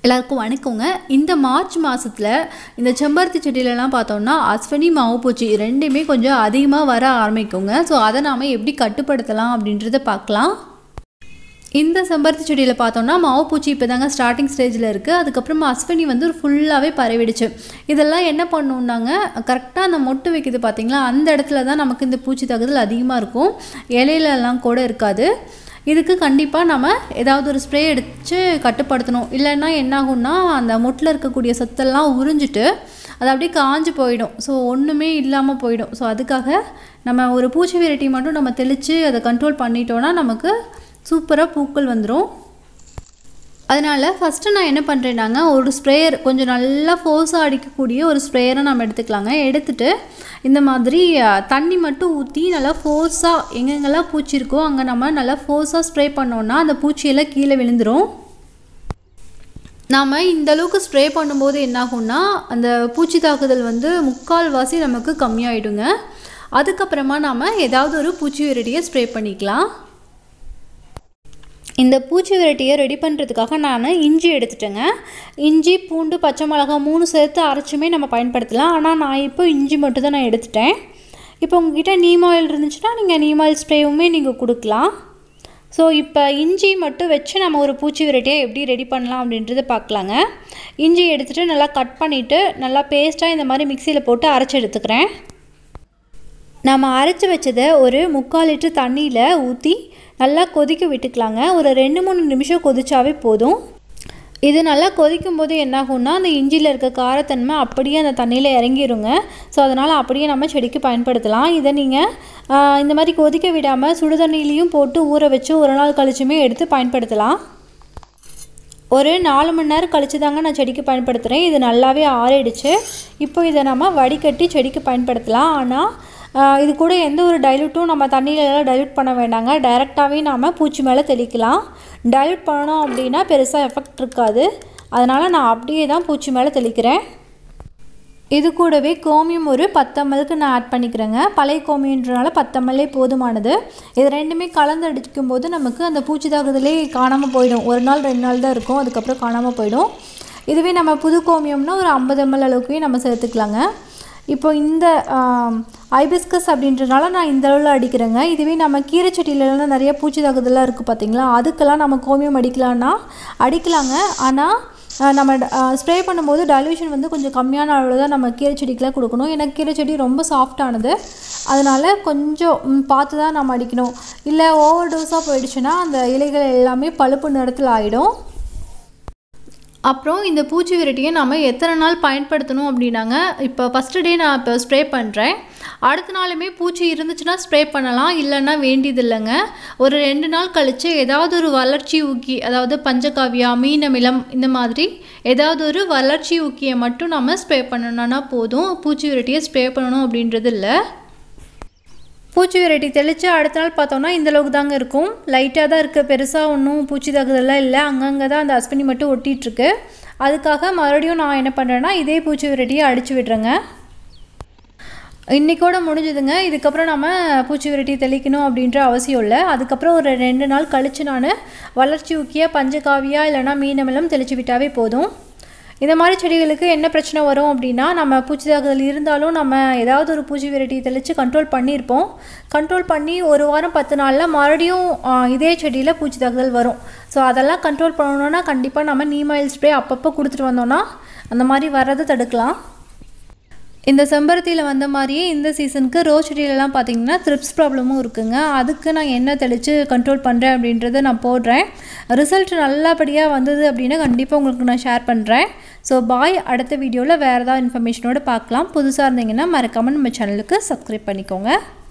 எல்லாருக்கும் வணக்கங்க இந்த மார்ச் மாதத்தில் இந்த செம்பருத்தி செடியிலலாம் பார்த்தோம்னா அஸ்வினி மாவுப்பூச்சி ரெண்டுமே கொஞ்சம் அதிகமாக வர ஆரம்பிக்குங்க ஸோ அதை நாம் எப்படி கட்டுப்படுத்தலாம் அப்படின்றத பார்க்கலாம் இந்த செம்பருத்தி செடியில் பார்த்தோம்னா மாவுப்பூச்சி இப்போ தாங்க ஸ்டார்டிங் ஸ்டேஜில் இருக்குது அதுக்கப்புறமா அஸ்வினி வந்து ஃபுல்லாகவே பரவிடுச்சு இதெல்லாம் என்ன பண்ணுன்னாங்க கரெக்டாக அந்த மொட்டு வைக்குது பார்த்தீங்களா அந்த இடத்துல தான் நமக்கு இந்த பூச்சி தாக்குதல் அதிகமாக இருக்கும் இலையிலலாம் கூட இருக்காது இதுக்கு கண்டிப்பாக நம்ம ஏதாவது ஒரு ஸ்ப்ரே எடுத்து கட்டுப்படுத்தணும் இல்லைன்னா என்னாகும்னா அந்த மொட்டில் இருக்கக்கூடிய சத்தெல்லாம் உறிஞ்சிட்டு அது அப்படியே காஞ்சு போயிடும் ஸோ ஒன்றுமே இல்லாமல் போயிடும் ஸோ அதுக்காக நம்ம ஒரு பூச்சி வெரைட்டி மட்டும் நம்ம தெளித்து அதை கண்ட்ரோல் பண்ணிட்டோன்னா நமக்கு சூப்பராக பூக்கள் வந்துடும் அதனால் ஃபஸ்ட்டு நான் என்ன பண்ணுறேன்னாங்க ஒரு ஸ்ப்ரேயர் கொஞ்சம் நல்லா ஃபோர்ஸாக அடிக்கக்கூடிய ஒரு ஸ்ப்ரேயரை நம்ம எடுத்துக்கலாங்க எடுத்துட்டு இந்த மாதிரி அஹ், தண்ணி மட்டும் ஊற்றி நல்லா ஃபோர்ஸாக எங்கெங்கெல்லாம் பூச்சி இருக்கோ அங்கே நம்ம நல்லா ஃபோர்ஸாக ஸ்ப்ரே பண்ணோன்னா அந்த பூச்சியெல்லாம் கீழே விழுந்துடும் நாம் இந்த அளவுக்கு ஸ்ப்ரே பண்ணும்போது என்னாகும்னா அந்த பூச்சி தாக்குதல் வந்து முக்கால்வாசி நமக்கு கம்மியாயிடுங்க அதுக்கப்புறமா நாம் ஏதாவது ஒரு பூச்சி வெரைட்டியை ஸ்ப்ரே பண்ணிக்கலாம் இந்த பூச்சி வெரைட்டியை ரெடி பண்ணுறதுக்காக நான் இஞ்சி எடுத்துட்டேங்க இஞ்சி பூண்டு பச்சை மிளகா மூணு சேர்த்து அரைச்சுமே நம்ம பயன்படுத்தலாம் ஆனால் நான் இப்போ இஞ்சி மட்டும் தான் நான் எடுத்துட்டேன் இப்போ உங்ககிட்ட நீம் ஆயில் இருந்துச்சுன்னா நீங்கள் நீம் ஆயில் ஸ்ப்ரேவுமே நீங்கள் கொடுக்கலாம் ஸோ இப்போ இஞ்சி மட்டும் வச்சு நம்ம ஒரு பூச்சி வெரைட்டியை எப்படி ரெடி பண்ணலாம் அப்படின்றத பார்க்கலாங்க இஞ்சி எடுத்துகிட்டு நல்லா கட் பண்ணிவிட்டு நல்லா பேஸ்ட்டாக இந்த மாதிரி மிக்சியில் போட்டு அரைச்சி எடுத்துக்கிறேன் நம்ம அரைச்சி வச்சதை ஒரு முக்கால் லிட்டர் தண்ணியில் ஊற்றி நல்லா கொதிக்க விட்டுக்கலாங்க ஒரு ரெண்டு மூணு நிமிஷம் கொதிச்சாவே போதும் இது நல்லா கொதிக்கும் போது என்னாகும்னா அந்த இஞ்சியில் இருக்க காரத்தன்மை அப்படியே அந்த தண்ணியில் இறங்கிருங்க ஸோ அதனால் அப்படியே நம்ம செடிக்கு பயன்படுத்தலாம் இதை நீங்கள் இந்த மாதிரி கொதிக்க விடாமல் சுடு தண்ணியிலையும் போட்டு ஊற வச்சு ஒரு நாள் கழிச்சுமே எடுத்து பயன்படுத்தலாம் ஒரு நாலு மணி நேரம் கழிச்சு தாங்க நான் செடிக்கு பயன்படுத்துகிறேன் இது நல்லாவே ஆறிடுச்சு இப்போ இதை நம்ம வடிகட்டி செடிக்கு பயன்படுத்தலாம் ஆனால் ஆஹ், இது கூட எந்த ஒரு டைலூட்டும் நம்ம தண்ணியிலலாம் டைலூட் பண்ண வேண்டாங்க டைரெக்டாகவே நாம் பூச்சி மேலே தெளிக்கலாம் டைலூட் பண்ணோம் அப்படின்னா பெருசாக எஃபெக்ட் இருக்காது அதனால் நான் அப்படியே தான் பூச்சி மேலே தெளிக்கிறேன் இது கூடவே கோமியம் ஒரு பத்தமலுக்கு நான் ஆட் பண்ணிக்கிறேங்க பழைய கோமியன்றனால பத்தமல்லே போதுமானது இது ரெண்டுமே கலந்து அடிக்கும் போது நமக்கு அந்த பூச்சி தாக்குதலே காணாமல் போயிடும் ஒரு நாள் ரெண்டு நாள் தான் இருக்கும் அதுக்கப்புறம் காணாமல் போயிடும் இதுவே நம்ம புது கோமியம்னா ஒரு ஐம்பது எம்எல் அளவுக்கு நம்ம சேர்த்துக்கலாங்க இப்போ இந்த ஐபிஸ்கஸ் அப்படின்றனால நான் இந்த அளவில் அடிக்கிறேங்க இதுவே நம்ம கீரை செடியிலலாம் நிறைய பூச்சி தாக்குதலாம் இருக்குது பார்த்தீங்களா அதுக்கெல்லாம் நம்ம கோமியம் அடிக்கலான்னா அடிக்கலாங்க ஆனால் ஆஹ் நம்ம ஸ்ப்ரே பண்ணும்போது டைலூஷன் வந்து கொஞ்சம் கம்மியான அளவில் தான் நம்ம கீரை செடிக்கெலாம் கொடுக்கணும் ஏன்னா கீரை செடி ரொம்ப சாஃப்டானது அதனால் கொஞ்சம் ம், பார்த்து தான் நம்ம அடிக்கணும் இல்லை ஓவர் டோஸாக போயிடுச்சுன்னா அந்த இலைகள் எல்லாமே பழுப்பு நிறத்தில் ஆகிடும் அப்புறம் இந்த பூச்சி வெரைட்டியை நம்ம எத்தனை நாள் பயன்படுத்தணும் அப்படின்னாங்க இப்போ ஃபஸ்ட்டு டே நான் இப்போ ஸ்ப்ரே பண்ணுறேன் அடுத்த நாளுமே பூச்சி இருந்துச்சுன்னா ஸ்ப்ரே பண்ணலாம் இல்லைன்னா வேண்டியதில்லைங்க ஒரு ரெண்டு நாள் கழித்து ஏதாவது ஒரு வளர்ச்சி ஊக்கி அதாவது பஞ்சகாவியா மீனமிலம் இந்த மாதிரி ஏதாவது ஒரு வளர்ச்சி ஊக்கியை மட்டும் நம்ம ஸ்ப்ரே பண்ணணும்னா போதும் பூச்சி வெரைட்டியை ஸ்ப்ரே பண்ணணும் அப்படின்றது இல்லை பூச்சி வெரைட்டி தெளித்து அடுத்த நாள் பார்த்தோம்னா இந்த அளவுக்கு தாங்க இருக்கும் லைட்டாக தான் இருக்குது பெருசாக ஒன்றும் பூச்சி தாக்குதல்லாம் இல்லை அங்கங்கே தான் அந்த அஸ்வினி மட்டும் ஒட்டிகிட்ருக்கு அதுக்காக மறுபடியும் நான் என்ன பண்ணுறேன்னா இதே பூச்சி வெரைட்டியை அடித்து விடுறேங்க இன்றைக்கோட முடிஞ்சுதுங்க இதுக்கப்புறம் நம்ம பூச்சி வெரைட்டி தெளிக்கணும் அப்படின்ற அவசியம் இல்லை அதுக்கப்புறம் ஒரு ரெண்டு நாள் கழித்து நான் வளர்ச்சி ஊக்கிய பஞ்சகாவியா இல்லைனா மீனமெல்லாம் தெளித்து விட்டாவே போதும் இந்த மாதிரி செடிகளுக்கு என்ன பிரச்சனை வரும் அப்படின்னா நம்ம பூச்சி தாக்குதல் இருந்தாலும் நம்ம ஏதாவது ஒரு பூச்சி வெரைட்டி தெளித்து கண்ட்ரோல் பண்ணியிருப்போம் கண்ட்ரோல் பண்ணி ஒரு வாரம் பத்து நாளில் மறுபடியும் ஆ, இதே செடியில் பூச்சி தாக்குதல் வரும் ஸோ அதெல்லாம் கண்ட்ரோல் பண்ணணுன்னா கண்டிப்பாக நம்ம நீமாயில் ஸ்ப்ரே அப்பப்போ கொடுத்துட்டு வந்தோம்னா அந்த மாதிரி வர்றதை தடுக்கலாம் இந்த செம்பருத்தியில் வந்த மாதிரியே இந்த சீசனுக்கு ரோஸ் செடியிலலாம் பார்த்தீங்கன்னா த்ரிப்ஸ் ப்ராப்ளமும் இருக்குங்க அதுக்கு நான் என்ன தெளித்து கண்ட்ரோல் பண்ணுறேன் அப்படின்றத நான் போடுறேன் ரிசல்ட் நல்லபடியாக வந்தது அப்படின்னா கண்டிப்பாக உங்களுக்கு நான் ஷேர் பண்ணுறேன் ஸோ பாய் அடுத்த வீடியோவில் வேறு ஏதாவது இன்ஃபர்மேஷனோட பார்க்கலாம் புதுசாக இருந்தீங்கன்னா மறக்காமல் நம்ம சேனலுக்கு சப்ஸ்கிரைப் பண்ணிக்கோங்க